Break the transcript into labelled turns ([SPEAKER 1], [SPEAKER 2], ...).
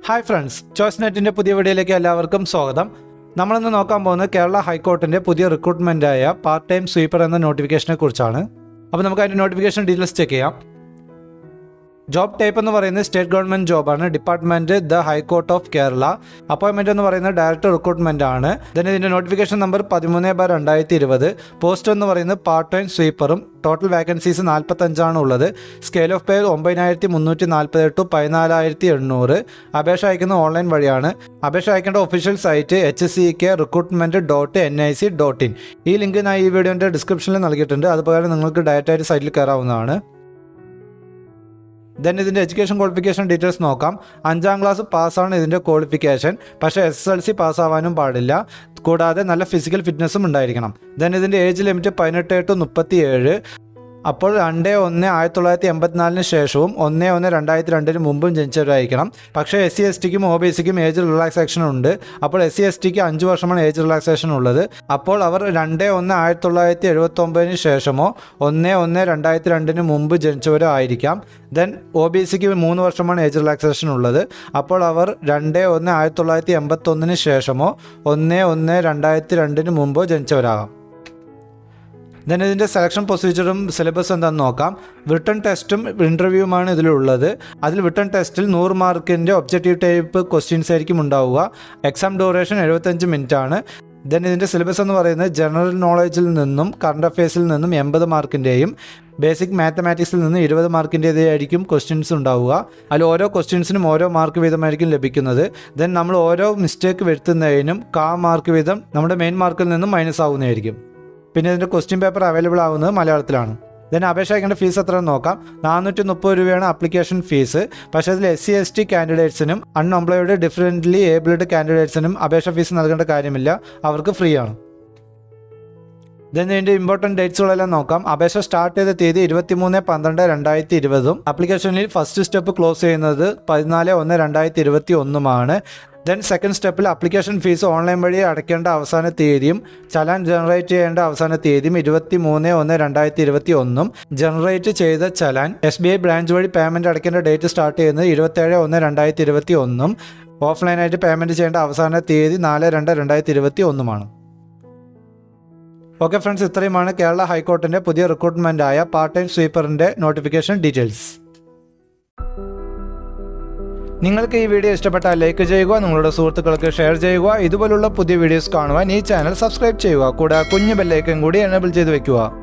[SPEAKER 1] hi friends choice നെറ്റിൻ്റെ പുതിയ വീഡിയോയിലേക്ക് എല്ലാവർക്കും സ്വാഗതം നമ്മളിന്ന് നോക്കാൻ പോകുന്നത് കേരള ഹൈക്കോർട്ടിൻ്റെ പുതിയ റിക്രൂട്ട്മെൻറ്റായ പാർട്ട് ടൈം സ്വീപ്പർ എന്ന നോട്ടിഫിക്കേഷനെ കുറിച്ചാണ് അപ്പോൾ നമുക്ക് അതിൻ്റെ നോട്ടിഫിക്കേഷൻ ഡീറ്റെയിൽസ് ചെക്ക് ചെയ്യാം ജോബ് ടൈപ്പ് എന്ന് പറയുന്നത് സ്റ്റേറ്റ് ഗവൺമെൻറ് ജോബാണ് department the high court of Kerala appointment എന്ന് പറയുന്നത് ഡയറക്ടർ റിക്രൂട്ട്മെൻ്റ് ആണ് ദെൻ ഇതിൻ്റെ നോട്ടിഫിക്കേഷൻ നമ്പർ പതിമൂന്ന് ബാർ രണ്ടായിരത്തി ഇരുപത് പോസ്റ്റ് എന്ന് പറയുന്നത് പാർട്ട് ടൈം സ്വീപ്പറും ടോട്ടൽ വാക്കൻസീസ് നാൽപ്പത്തഞ്ചാണ് ഉള്ളത് സ്കെയിൽ ഓഫ് പേ ഒമ്പതിനായിരത്തി മുന്നൂറ്റി നാൽപ്പത് ടു പതിനാലായിരത്തി എണ്ണൂറ് അപേക്ഷ അയക്കുന്നത് ഓൺലൈൻ വഴിയാണ് അപേക്ഷ അയക്കേണ്ട official site H C K recruitment dot N I C dot in ഈ ലിങ്ക് ഞാൻ ഈ വീഡിയോൻ്റെ ഡിസ്ക്രിപ്ഷനിൽ നൽകിയിട്ടുണ്ട് അതുപോലെ നിങ്ങൾക്ക് ഡയറക്റ്റായിട്ട് സൈറ്റിൽ കയറാവുന്നതാണ് ദെൻ ഇതിൻ്റെ എഡ്യൂക്കേഷൻ ക്വാളിഫിക്കേഷൻ ഡീറ്റെയിൽസ് നോക്കാം അഞ്ചാം ക്ലാസ് പാസ്സാണ് ഇതിൻ്റെ ക്വാളിഫിക്കേഷൻ പക്ഷേ എസ് എസ് എൽ സി പാസ്സാവാനും പാടില്ല കൂടാതെ നല്ല ഫിസിക്കൽ ഫിറ്റ്നസ്സും ഉണ്ടായിരിക്കണം ദെൻ ഇതിൻ്റെ ഏജ് ലിമിറ്റ് പതിനെട്ട് ടു മുപ്പത്തി ഏഴ് അപ്പോൾ രണ്ട് ഒന്ന് ആയിരത്തി തൊള്ളായിരത്തി എൺപത്തിനാലിന് ശേഷവും ഒന്ന് ഒന്ന് രണ്ടായിരത്തി രണ്ടിന് മുമ്പും ജനിച്ചവരായിരിക്കണം പക്ഷേ എസ് സി എസ് ടിക്കും ഒ ബി സിക്കും ഏജ് റിലാക്സേഷൻ ഉണ്ട് അപ്പോൾ എസ് സി എസ് ടിക്ക് അഞ്ച് വർഷമാണ് ഏജ് റിലാക്സേഷൻ ഉള്ളത് അപ്പോൾ അവർ രണ്ട് ഒന്ന് ആയിരത്തി തൊള്ളായിരത്തി എഴുപത്തി ഒമ്പതിന് ശേഷമോ ഒന്ന് ഒന്ന് രണ്ടായിരത്തി രണ്ടിന് മുമ്പ് ജനിച്ചവരോ ആയിരിക്കാം ദെൻ ഒ ബി സിക്ക് മൂന്ന് വർഷമാണ് ഏജ് റിലാക്സേഷൻ ഉള്ളത് അപ്പോൾ അവർ രണ്ട് ഒന്ന് ആയിരത്തി തൊള്ളായിരത്തി എൺപത്തൊന്നിന് ശേഷമോ ഒന്ന് ഒന്ന് രണ്ടായിരത്തി രണ്ടിന് മുമ്പോ ജനിച്ചവരാകാം ദെൻ ഇതിൻ്റെ സെലക്ഷൻ പ്രൊസീജിയറും സിലബസ് എന്താണെന്ന് നോക്കാം റിട്ടേൺ ടെസ്റ്റും ഇൻ്റർവ്യൂവുമാണ് ഇതിലുള്ളത് അതിൽ റിട്ടേൺ ടെസ്റ്റിൽ നൂറ് മാർക്കിൻ്റെ ഒബ്ജക്റ്റീവ് ടൈപ്പ് ക്വസ്റ്റ്യൻസ് ആയിരിക്കും ഉണ്ടാവുക എക്സാം ഡ്യൂറേഷൻ എഴുപത്തഞ്ച് മിനിറ്റ് ആണ് ദെൻ ഇതിൻ്റെ സിലബസ് എന്ന് പറയുന്നത് ജനറൽ നോളജിൽ നിന്നും കറണ്ട് അഫയേഴ്സിൽ നിന്നും എൺപത് മാർക്കിൻ്റെയും ബേസിക് മാത്തമാറ്റിക്സിൽ നിന്ന് ഇരുപത് മാർക്കിൻ്റേതായിരിക്കും ക്വസ്റ്റ്യൻസ് ഉണ്ടാവുക അതിൽ ഓരോ ക്വസ്റ്റ്യൻസിനും ഓരോ മാർക്ക് വീതമായിരിക്കും ലഭിക്കുന്നത് ദെൻ നമ്മൾ ഓരോ മിസ്റ്റേക്ക് വരുത്തുന്നതിനും കാ മാർക്ക് വീതം നമ്മുടെ മെയിൻ മാർക്കിൽ നിന്നും മൈനസ് ആവുന്നതായിരിക്കും പിന്നെ ഇതിൻ്റെ ക്വസ്റ്റ്യൻ പേപ്പർ അവൈലബിൾ ആവുന്നത് മലയാളത്തിലാണ് ദെൻ അപേക്ഷ അയക്കേണ്ട ഫീസ് എത്ര നോക്കാം നാനൂറ്റി മുപ്പത് രൂപയാണ് ആപ്ലിക്കേഷൻ ഫീസ് പക്ഷേ അതിൽ എസ് സി എസ് ടി കാൻഡിഡേറ്റ്സിനും അൺഎംപ്ലോയിഡ് ഡിഫറൻ്റ്ലി ഏബിൾഡ് കാൻഡിഡേറ്റ്സിനും അപേക്ഷ ഫീസ് നൽകേണ്ട കാര്യമില്ല അവർക്ക് ഫ്രീ ആണ് ദെൻ ഇതിൻ്റെ ഇമ്പോർട്ടൻറ്റ് ഡേറ്റ്സുകളെല്ലാം നോക്കാം അപേക്ഷ സ്റ്റാർട്ട് ചെയ്ത തീയതി ഇരുപത്തിമൂന്ന് പന്ത്രണ്ട് രണ്ടായിരത്തി ഇരുപതും ആപ്ലിക്കേഷനിൽ ഫസ്റ്റ് സ്റ്റെപ്പ് ക്ലോസ് ചെയ്യുന്നത് പതിനാല് ഒന്ന് രണ്ടായിരത്തി ഇരുപത്തി ഒന്നുമാണ് ദെൻ സെക്കൻഡ് സ്റ്റെപ്പിൽ ആപ്ലിക്കേഷൻ ഫീസ് ഓൺലൈൻ വഴി അടയ്ക്കേണ്ട അവസാന തീയതിയും ചലാൻ ജനറേറ്റ് ചെയ്യേണ്ട അവസാന തീയതിയും ഇരുപത്തി മൂന്ന് ഒന്ന് രണ്ടായിരത്തി ഇരുപത്തി ഒന്നും ജനറേറ്റ് ചെയ്ത challan S B I branch വഴി പേയ്മെൻറ്റ് അടയ്ക്കേണ്ട ഡേറ്റ് സ്റ്റാർട്ട് ചെയ്യുന്നത് ഇരുപത്തേഴ് ഒന്ന് രണ്ടായിരത്തി ഇരുപത്തി ഒന്നും ഓഫ്ലൈനായിട്ട് പേയ്മെൻറ്റ് ചെയ്യേണ്ട അവസാന തീയതി നാല് രണ്ട് രണ്ടായിരത്തി ഇരുപത്തി ഒന്നുമാണ് ഓക്കെ ഫ്രണ്ട്സ് ഇത്രയുമാണ് കേരള ഹൈക്കോർട്ടിൻ്റെ പുതിയ റിക്രൂട്ട്മെൻറ്റായ പാർട്ട് ടൈം സ്വീപ്പറിൻ്റെ നോട്ടിഫിക്കേഷൻ ഡീറ്റെയിൽസ് നിങ്ങൾക്ക് ഈ വീഡിയോ ഇഷ്ടപ്പെട്ടാൽ ലൈക്ക് ചെയ്യുക നിങ്ങളുടെ സുഹൃത്തുക്കൾക്ക് ഷെയർ ചെയ്യുക ഇതുപോലുള്ള പുതിയ വീഡിയോസ് കാണുവാൻ ഈ ചാനൽ സബ്സ്ക്രൈബ് ചെയ്യുക കൂടെ കുഞ്ഞു ബെല്ലൈക്കൻ കൂടി എനേബിൾ ചെയ്ത് വെക്കുക